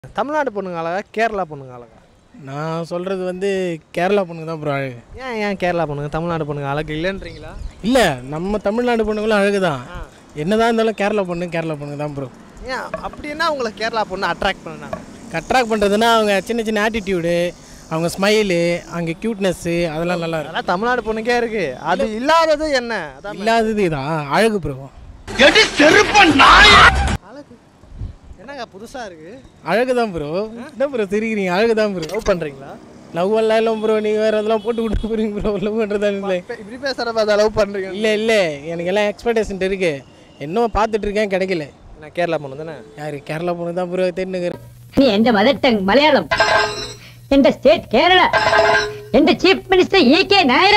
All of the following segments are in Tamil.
தமிழ்நாடு பொண்ணுங்க அழகா கேரளா பொண்ணுங்க அழகா நான் சொல்கிறது வந்து கேரளா பொண்ணுங்க தான் ப்ரோ அழகு ஏன் ஏன் கேரளா பொண்ணுங்க தமிழ்நாடு பொண்ணுங்க அழகு இல்லைன்றீங்களா இல்லை நம்ம தமிழ்நாடு பொண்ணுங்களும் அழகு தான் என்னதான் இருந்தாலும் கேரளா பொண்ணு கேரளா பொண்ணுங்க தான் ப்ரோ ஏன் அப்படின்னா உங்களை கேரளா பொண்ணு அட்ராக்ட் பண்ணாங்க அட்ராக்ட் பண்ணுறதுன்னா அவங்க சின்ன சின்ன ஆட்டிடியூடு அவங்க ஸ்மைலு அங்கே க்யூட்னஸ்ஸு அதெல்லாம் நல்லா இருக்கும் அதெல்லாம் தமிழ்நாடு பொண்ணுக்கே இருக்கு அது இல்லாதது என்ன அதான் இல்லாதது இதான் அழகு ப்ரோ அழகு என்னங்க புதுசா இருக்கு அழகு தான் ப்ரோ என்ன ப்ரோ தெரியுறீங்க அழகு தான் ப்ரோ லவ் பண்றீங்களா லவ் எல்லாம் இல்லை ப்ரோ நீங்கள் வேறு அதெல்லாம் போட்டு விட்டு போகிறீங்க ப்ரோ லவ் பண்ணுறதா இல்லை இப்ப இப்படி பேசுறப்ப அதை லவ் பண்றீங்க இல்லை இல்லை எனக்கு எல்லாம் எக்ஸ்பெக்டேஷன் இருக்கு இன்னும் பார்த்துட்டு இருக்கேன் கிடைக்கல நான் கேரளா பொண்ணு தானே யார் கேரளா பொண்ணு தான் ப்ரோ தெரிஞ்சுக்கிறேன் നീ എന്റെ മദർ ടങ് മലയാളം എന്റെ സ്റ്റേറ്റ് കേരള എന്റെ chief minister E K Nair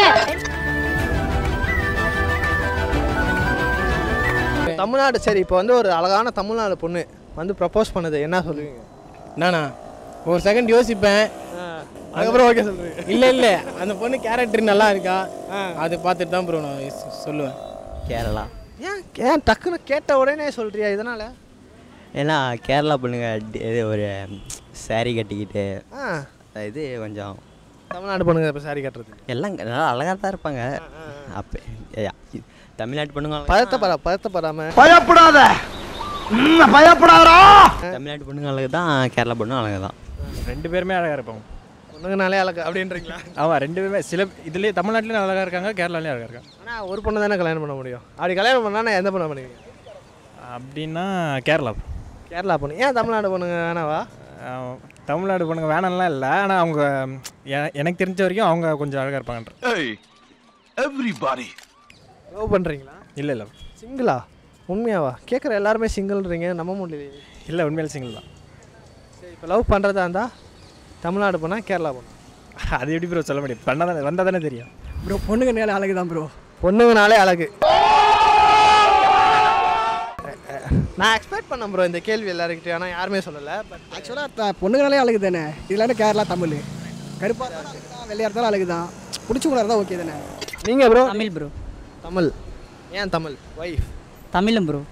Tamil Nadu சரி இப்போ வந்து ஒரு அழகான தமிழ்நாடு பொண்ணு வந்து ப்ரப்போஸ் பண்ணுது என்ன சொல்லுவீங்க நானா ஒரு செகண்ட் யோசிப்பேன் அதுக்கப்புறம் ஓகே சொல்றீங்க இல்லை இல்லை அந்த பொண்ணு கேரக்டர் நல்லா இருக்கா அது பார்த்துட்டு தான் ப்ரோ நான் சொ- சொல்லுவேன் கேரளா ஏன் ஏன் டக்குன்னு கேட்ட உடனே சொல்றியா இதனால ஏன்னா கேரளா பொண்ணுங்க டி- இது ஒரு saree கட்டிக்கிட்டு ஆ இது கொஞ்சம் தமிழ்நாடு பொண்ணுங்க இப்போ சாரி கட்டுறது எல்லாம் நல்லா அழகாக தான் இருப்பாங்க அப்போ தமிழ்நாட்டு பொண்ணுங்க அழகா- பதத்தப்படா பதத்தப்படாம பயப்படாத ம், பயப்படாதடா தமிழ்நாட்டு பொண்ணுங்க அழகு தான் கேரளா பொண்ணும் அழகு தான் ரெண்டு பேருமே அழகாக இருப்பாங்க பொண்ணுங்கனாலே அழகு அப்படின்றீங்களா ஆமாம் ரெண்டு பேருமே சில இதுலேயே தமிழ்நாட்டிலையும் அழகாக இருக்காங்க கேரளாலையும் அழகாக இருக்காங்க ஆனால் ஒரு பொண்ணு தானே கல்யாணம் பண்ண முடியும் அப்படி கல்யாணம் பண்ணா நான் எந்த பொண்ணை பண்ணுவீங்க அப்படின்னா கேரளா கேரளா பொண்ணு ஏன் தமிழ்நாடு பொண்ணுங்க வேணாவா ஆஹ் தமிழ்நாடு பொண்ணுங்க வேணாம்லாம் இல்லை ஆனால் அவங்க எ- எனக்கு தெரிஞ்ச வரைக்கும் அவங்க கொஞ்சம் அழகாக இருப்பாங்கன்ற எவ்ரிபாடி லவ் பண்ணுறீங்களா இல்லை இல்லை சிங்கிளா உண்மையாவா கேட்குற எல்லாருமே சிங்கிள்ன்றீங்க நம்ப முடியலையே இல்லை உண்மையில சிங்கிள் தான் சரி இப்போ லவ் பண்ணுறதா இருந்தால் தமிழ்நாடு பொண்ணா கேரளா பொண்ணா அது எப்படி ப்ரோ சொல்ல முடியும் பண்ணால் தானே வந்தால் தானே தெரியும் ப்ரோ பொண்ணுங்க அழகு தான் ப்ரோ பொண்ணுங்கனாலே அழகு நான் எக்ஸ்பெக்ட் பண்ணேன் ப்ரோ இந்த கேள்வி எல்லாருக்கிட்டையும் ஆனால் யாருமே சொல்லலை பட் ஆக்சுவலாக பொண்ணுங்களாலே அழகு தானே இதில் கேரளா தமிழ் கருப்பாக இருந்தாலும் அழகு தான் வெள்ளையாக இருந்தாலும் அழகு தான் பிடிச்சி கூட இருந்தால் ஓகே தானே நீங்கள் ப்ரோ தமிழ் ப்ரோ தமிழ் ஏன் தமிழ் ஒய்ஃப் தமிழும் ப்ரோ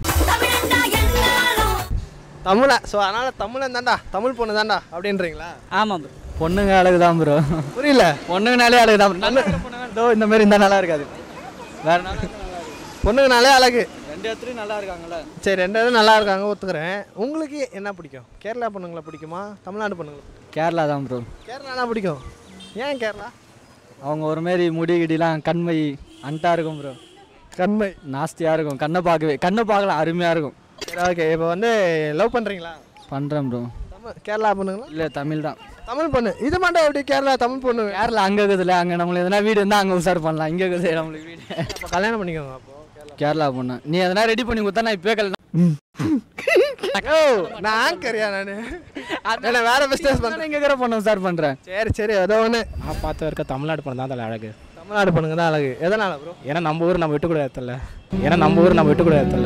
தமிழா ஸோ அதனால் தமிழன் தான்டா தமிழ் பொண்ணு தான்டா அப்படின்றீங்களா ஆமாம் ப்ரோ பொண்ணுங்க அழகு தான் ப்ரோ புரியல பொண்ணுங்கனாலே அழகு தான் நல்ல இதோ இந்த மாதிரி இருந்தால் நல்லா இருக்காது வேற நாள் பொண்ணுங்கனாலே அழகு ரெண்டு இடத்துலையும் நல்லா இருக்காங்கல்ல சரி ரெண்டு பேரும் நல்லா இருக்காங்க ஒத்துக்கிறேன் உங்களுக்கு என்ன பிடிக்கும் கேரளா பொண்ணுங்களை பிடிக்குமா தமிழ்நாடு பொண்ணுங்களை பிடிக்குமா? கேரளா தான் ப்ரோ கேரளா தான் பிடிக்கும் ஏன் கேரளா அவங்க ஒரு மாரி முடி கிடிலாம் கண்மை அண்டா இருக்கும் ப்ரோ கண்மை நாஸ்தியாக இருக்கும் கண்ணை பார்க்கவே கண்ணை பார்க்கலாம் அருமையாக இருக்கும் சரி ஓகே இப்போ வந்து லவ் பண்ணுறீங்களா பண்ணுறேன் ப்ரோ தமிழ் கேரளா பொண்ணுங்களா இல்லை தமிழ் தான் தமிழ் பொண்ணு இது மட்டும் எப்படி கேரளா தமிழ் பொண்ணு கேரளா அங்கே இருக்குதுல்ல அங்கே நம்மளுக்கு எதனா வீடு இருந்தால் அங்கே உசார் பண்ணலாம் இங்கே இருக்குது நம்மளுக்கு வீடு அப்போ கல்யாணம் பண்ணிக்கோங்க அப்போ கேரளா கேரளா பொண்ணு நீ எதனா ரெடி பண்ணி கொடுத்தா நான் இப்போ கல்யாணம் ஓ நான் ஆங்கரியா நான் என்ன வேற பிஸ்னஸ் பண்ணுறேன் இங்கே இருக்கிற பொண்ணு உசார் பண்ணுறேன் சரி சரி ஏதோ ஒன்று நான் பார்த்த வரைக்கும் தமிழ்நாடு பொண்ணு தான் தலை அழகு தமிழ்நாடு பொண்ணுங்க தான் அழகு எதனால ப்ரோ ஏன்னா நம்ம ஊர் நம்ம விட்டு கூட ஏற்றல ஏன்னா நம்ம ஊர் நம்ம விட்டு கூட ஏற்றல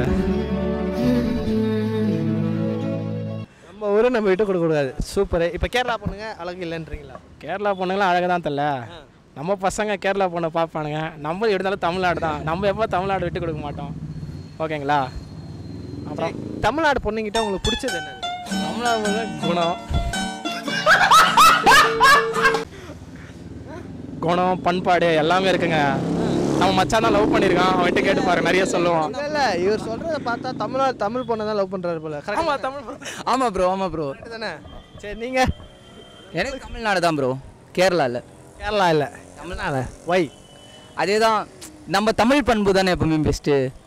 நம்ம ஊரை நம்ம விட்டு கொடுக்க கூடாது சூப்பர் இப்போ கேரளா பொண்ணுங்க அழகு இல்லைன்றீங்களா கேரளா பொண்ணுங்களாம் அழகு தான் தல நம்ம பசங்க கேரளா பொண்ணை பார்ப்பானுங்க நம்ம இருந்தாலும் தமிழ்நாடு தான் நம்ம எப்போ தமிழ்நாடு விட்டு கொடுக்க மாட்டோம் ஓகேங்களா அப்புறம் தமிழ்நாடு பொண்ணுங்கிட்ட உங்களுக்கு பிடிச்சது என்ன தமிழ்நாடு பொண்ணு குணம் குணம் பண்பாடு எல்லாமே இருக்குங்க நம்ம மச்சான் தான் லவ் பண்ணியிருக்கான் அவன்கிட்ட கேட்டு பாரு நிறைய சொல்லுவான் இல்ல இல்ல இவர் சொல்றத பார்த்தா தமிழ்நாடு தமிழ் பொண்ணை தான் லவ் பண்றாரு போல ஆமா கரெக்ட் தமிழ் ஆமாம் ப்ரோ ஆமாம் ப்ரோ தானே சரி நீங்க எனக்கு தமிழ்நாடு தான் ப்ரோ கேரளா இல்லை கேரளா இல்ல தமிழ்நாடு வை அதே தான் நம்ம தமிழ் பண்பு தானே எப்பவுமே பெஸ்ட்டு